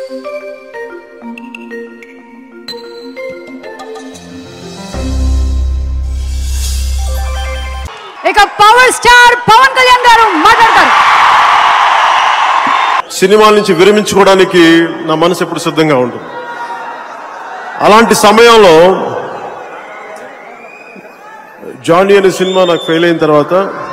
ఇక power star Pawan Kalyan గారు మాట్లాడతారు సినిమాల నుంచి విరమించుకోవడానికి నా మనసు ఎప్పుడు సిద్ధంగా ఉంటుంది అలాంటి సమయంలో జానీ అనే సినిమా నాకు ఫెయిల్ అయిన తర్వాత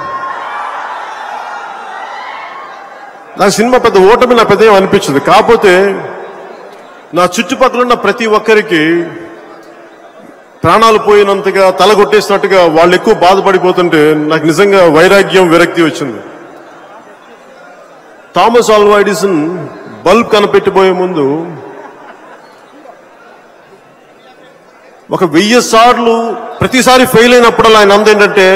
నాకు సినిమా పెద్ద ఓటమి నా పెద్ద ఏం అనిపించదు కాకపోతే నా చుట్టుపక్కల ఉన్న ప్రతి ఒక్కరికి ప్రాణాలు పోయినంతగా తల కొట్టేసినట్టుగా వాళ్ళు ఎక్కువ బాధపడిపోతుంటే నాకు నిజంగా వైరాగ్యం విరక్తి వచ్చింది థామస్ ఆల్వా ఎడిసన్ బల్బ్ కనిపెట్టిపోయే ముందు ఒక వెయ్యి సార్లు ప్రతిసారి ఫెయిల్ అయినప్పుడు ఆయన అంద ఏంటంటే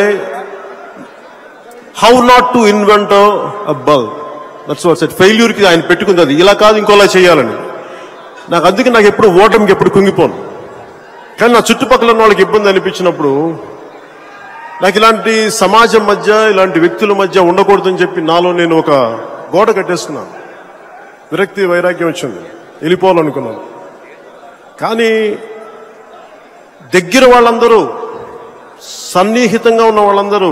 how not to invent a bulb that's what set ఫెయిల్యూర్కి ఆయన పెట్టుకుంది అది ఇలా కాదు ఇంకోలా చేయాలని నాకు అందుకే నాకు ఎప్పుడు ఓటమికి ఎప్పుడు కుంగిపోను కానీ నా చుట్టుపక్కల ఉన్న వాళ్ళకి ఇబ్బంది అనిపించినప్పుడు నాకు ఇలాంటి సమాజం మధ్య ఇలాంటి వ్యక్తుల మధ్య ఉండకూడదని చెప్పి నాలో నేను ఒక గోడ కట్టేసుకున్నాను విరక్తి వైరాగ్యం వచ్చింది వెళ్ళిపోవాలనుకున్నాను కానీ దగ్గర వాళ్ళందరూ సన్నిహితంగా ఉన్న వాళ్ళందరూ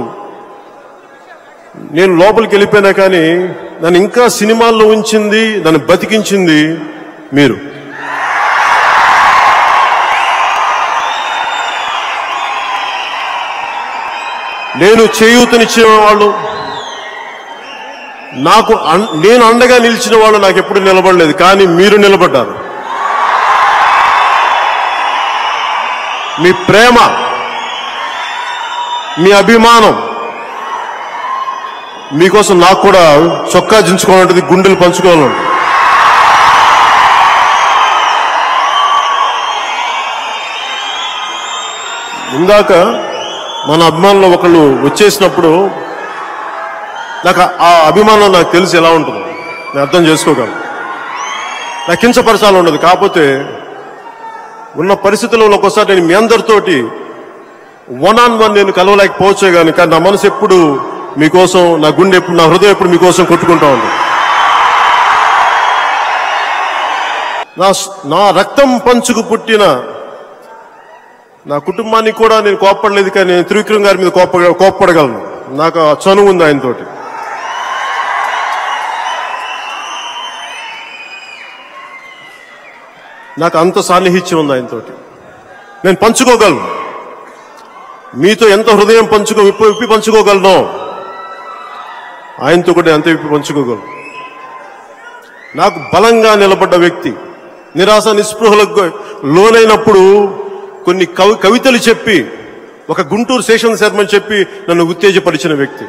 నేను లోపలికి వెళ్ళిపోయినా కానీ నన్ను ఇంకా సినిమాల్లో ఉంచింది నన్ను బతికించింది మీరు నేను చేయూతనిచ్చే వాళ్ళు నాకు అన్- నేను అండగా నిలిచిన వాళ్ళు నాకు ఎప్పుడు నిలబడలేదు కానీ మీరు నిలబడ్డారు మీ ప్రేమ మీ అభిమానం మీకోసం నాకు కూడా చొక్కా దించుకోవాలంటది గుండెలు పంచుకోవాలంటే ఇందాక మన అభిమానులు ఒకళ్ళు వచ్చేసినప్పుడు నాకు ఆ- ఆ అభిమానం నాకు తెలిసి ఎలా ఉంటుందో నేను అర్థం చేసుకోగలను నాకు కించపరచాలి ఉండదు కాకపోతే ఉన్న పరిస్థితుల్లో ఒక్కోసారి నేను మీ అందరితోటి వన్ ఆన్ వన్ నేను కలవలేకపోవచ్చే కానీ కానీ నా మనసు ఎప్పుడు మీకోసం నా గుండె ఎప్పుడు నా హృదయం ఎప్పుడు మీకోసం కొట్టుకుంటా ఉంది నా స్- నా రక్తం పంచుకు పుట్టిన నా కుటుంబానికి కూడా నేను కోప్పడలేదు కానీ నేను త్రివిక్రమ్ గారి మీద కోప్ప కోప్పడగలను నాకు ఆ చనువు ఉంది ఆయనతోటి నాకు అంత సాన్నిహిత్యం ఉంది ఆయనతోటి నేను పంచుకోగలను మీతో ఎంత హృదయం పంచుకో విప్పి విప్పి పంచుకోగలను ఆయనతో కూడా అంత విప్పి పంచుకోగలను నాకు బలంగా నిలబడ్డ వ్యక్తి నిరాశ నిస్పృహలకు లోనైనప్పుడు కొన్ని కవి కవితలు చెప్పి ఒక గుంటూరు శేషన్ శర్మని చెప్పి నన్ను ఉత్తేజపరిచిన వ్యక్తి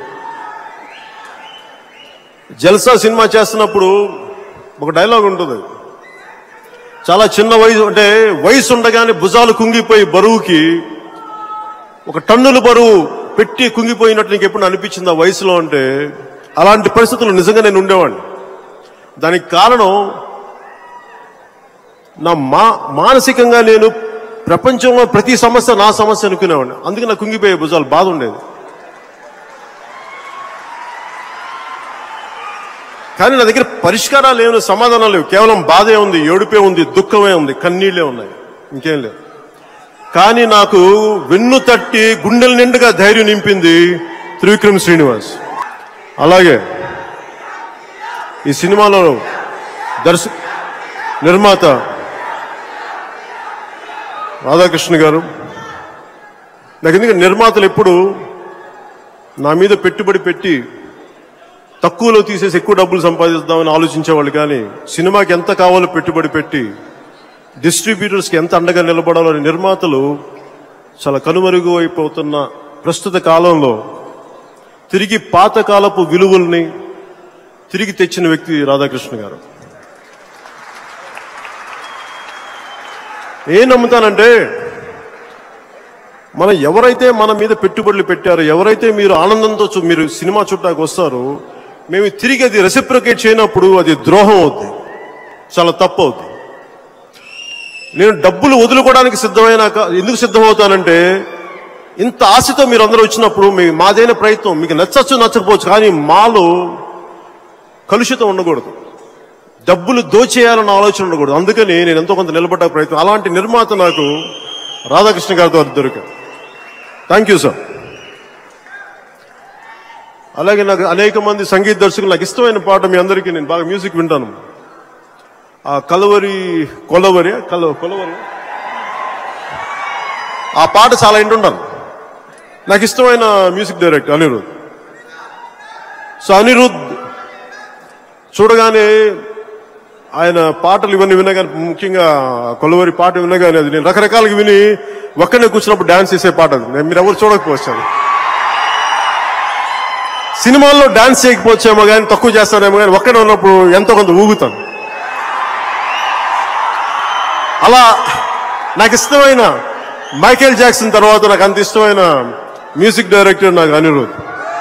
జల్సా సినిమా చేస్తున్నప్పుడు ఒక డైలాగ్ ఉంటుంది చాలా చిన్న వయసు అంటే వయసు ఉండగానే భుజాలు కుంగిపోయి బరువుకి ఒక టన్నుల బరువు పెట్టి కుంగిపోయినట్టు నీకు ఎప్పుడు అనిపించింది ఆ వయసులో అంటే అలాంటి పరిస్థితులు నిజంగా నేను ఉండేవాడిని దానికి కారణం నా మా మానసికంగా నేను ప్రపంచంలో ప్రతి సమస్య నా సమస్య అనుకునేవాడిని అందుకే నాకు కుంగిపోయే భుజాలు బాధ ఉండేది కానీ నా దగ్గర పరిష్కారాలు లేవు సమాధానాలు లేవు కేవలం బాధే ఉంది ఏడుపే ఉంది దుఃఖమే ఉంది కన్నీళ్లే ఉన్నాయి ఇంకేం లేదు కానీ నాకు వెన్ను తట్టి గుండెల నిండుగా ధైర్యం నింపింది త్రివిక్రమ్ శ్రీనివాస్ అలాగే ఈ సినిమాలో దర్శ నిర్మాత రాధాకృష్ణ గారు నాకు ఎందుకంటే నిర్మాతలు ఎప్పుడు నా మీద పెట్టుబడి పెట్టి తక్కువలో తీసేసి ఎక్కువ డబ్బులు సంపాదిద్దామని ఆలోచించేవాళ్ళు కానీ సినిమాకి ఎంత కావాలో పెట్టుబడి పెట్టి డిస్ట్రిబ్యూటర్స్కి ఎంత అండగా నిలబడాలో అని నిర్మాతలు చాలా కనుమరుగు అయిపోతున్న ప్రస్తుత కాలంలో తిరిగి పాతకాలపు విలువల్ని తిరిగి తెచ్చిన వ్యక్తి రాధాకృష్ణ గారు ఏం నమ్ముతానంటే మనం ఎవరైతే మన మీద పెట్టుబడులు పెట్టారో ఎవరైతే మీరు ఆనందంతో చూ- మీరు సినిమా చుట్టానికి వస్తారో మేము తిరిగి అది రెసిప్రికేట్ చేయనప్పుడు అది ద్రోహం అవుద్ది చాలా తప్పు అవుద్ది నేను డబ్బులు వదులుకోవడానికి సిద్ధమైనాక ఎందుకు సిద్ధమవుతానంటే ఇంత ఆశతో మీరు అందరూ వచ్చినప్పుడు మీ మాదైన ప్రయత్నం మీకు నచ్చచ్చు నచ్చకపోవచ్చు కానీ మాలో కలుషితం ఉండకూడదు డబ్బులు దోచేయాలన్న ఆలోచన ఉండకూడదు అందుకని నేను ఎంతో కొంత నిలబడ్డ ప్రయత్నం అలాంటి నిర్మాత నాకు రాధాకృష్ణ గారితో దొరికారు థ్యాంక్ యూ సార్ అలాగే నాకు అనేక మంది సంగీత దర్శకులు నాకు ఇష్టమైన పాట మీ అందరికీ నేను బాగా మ్యూజిక్ వింటాను ఆ కలవరి కొలవరి కల కొలవరి ఆ పాట చాలా వింటుంటాను నాకు ఇష్టమైన music director Anirudh so Anirudh చూడగానే ఆయన పాటలు ఇవన్నీ వినగానే ముఖ్యంగా కొలవరి పాట వినగానే అది నేను రకరకాలుగా విని ఒక్కనే కూర్చున్నప్పుడు డాన్స్ చేసే పాట అది నేను మీరు ఎవరు చూడకపోవచ్చు అది సినిమాల్లో డాన్స్ చేయకపోవచ్చేమో కానీ తక్కువ చేస్తానేమో కానీ ఒక్కడే ఉన్నప్పుడు ఎంతో కొంత ఊగుతాను అలా నాకు ఇష్టమైన మైకేల్ జాక్సన్ తర్వాత నాకు అంత ఇష్టమైన మ్యూజిక్ డైరెక్టర్ నాకు అనిరుద్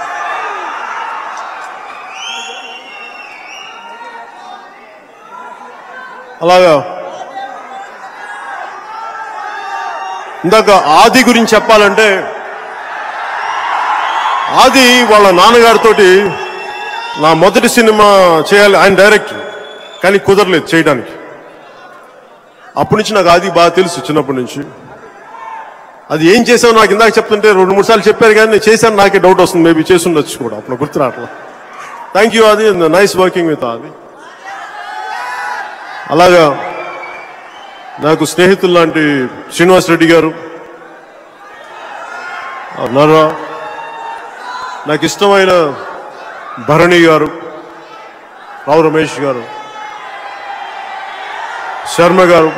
అలాగా ఇందాక ఆది గురించి చెప్పాలంటే ఆది వాళ్ళ నాన్నగారితోటి నా మొదటి సినిమా చేయాలి ఆయన డైరెక్టర్ కానీ కుదరలేదు చేయడానికి అప్పటి నుంచి నాకు ఆది బాగా తెలుసు చిన్నప్పటి నుంచి అది ఏం చేసావు నాకు ఇందాక చెప్తుంటే రెండు మూడు సార్లు చెప్పారు కానీ నేను చేశాను నాకే డౌట్ వస్తుంది మేబీ చేసి ఉండొచ్చు కూడా అప్పుడు గుర్తు రావట్లా thank you Aadi nice working with Aadi అలాగా నాకు స్నేహితులు లాంటి శ్రీనివాస్ రెడ్డి గారు నర్రా నాకు ఇష్టమైన భరణి గారు రావు రమేష్ గారు శర్మ గారు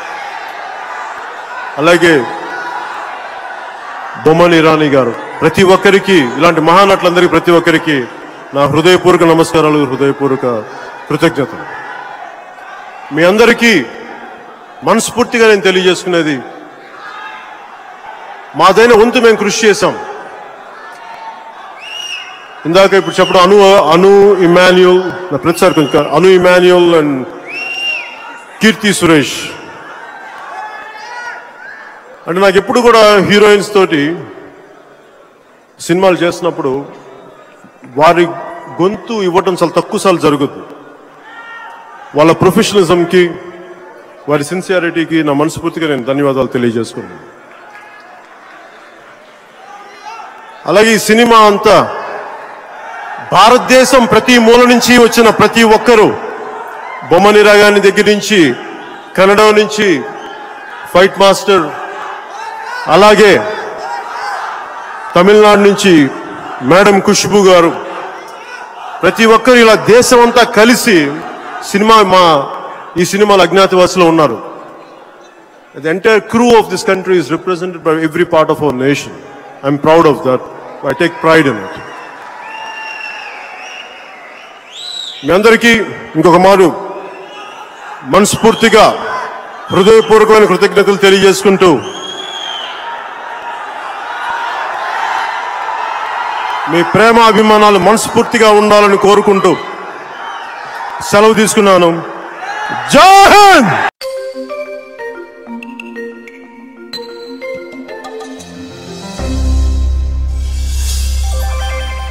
అలాగే బొమ్మని ఇరానీ గారు ప్రతి ఒక్కరికి ఇలాంటి మహానటులందరికీ ప్రతి ఒక్కరికి నా హృదయపూర్వక నమస్కారాలు హృదయపూర్వక కృతజ్ఞతలు మీ అందరికీ మనస్ఫూర్తిగా నేను తెలియజేసుకునేది మాదైన వంతు మేము కృషి చేశాం ఇందాక ఇప్పుడు చెప్పడం అను అను ఇమాన్యుల్ నా ప్రతిసారి కొంచెం అను ఇమాన్యుల్ అండ్ కీర్తి సురేష్ అంటే నాకు ఎప్పుడు కూడా హీరోయిన్స్ తోటి సినిమాలు చేస్తున్నప్పుడు వారి గొంతు ఇవ్వటం చాలా తక్కువ సార్లు జరుగుద్ది వాళ్ళ ప్రొఫెషనలిజంకి వారి సిన్సియారిటీకి నా మనస్ఫూర్తిగా నేను ధన్యవాదాలు తెలియజేసుకున్నాను అలాగే ఈ సినిమా అంతా భారతదేశం ప్రతి మూల నుంచి వచ్చిన ప్రతి ఒక్కరూ బొమ్మనిరా గారి దగ్గర నుంచి కన్నడ నుంచి ఫైట్ మాస్టర్ అలాగే తమిళనాడు నుంచి మేడం ఖుష్బు గారు ప్రతి ఒక్కరు ఇలా దేశం అంతా కలిసి సినిమా మా ఈ సినిమాలో అజ్ఞాతవాసులో ఉన్నారు the entire crew of this country is represented by every part of our nation I'm proud of that I take pride in it మీ అందరికీ ఇంకొక మారు మనస్ఫూర్తిగా హృదయపూర్వకమైన కృతజ్ఞతలు తెలియజేసుకుంటూ మీ ప్రేమ అభిమానాలు మనస్ఫూర్తిగా ఉండాలని కోరుకుంటూ సెలవు తీసుకున్నాను జై హింద్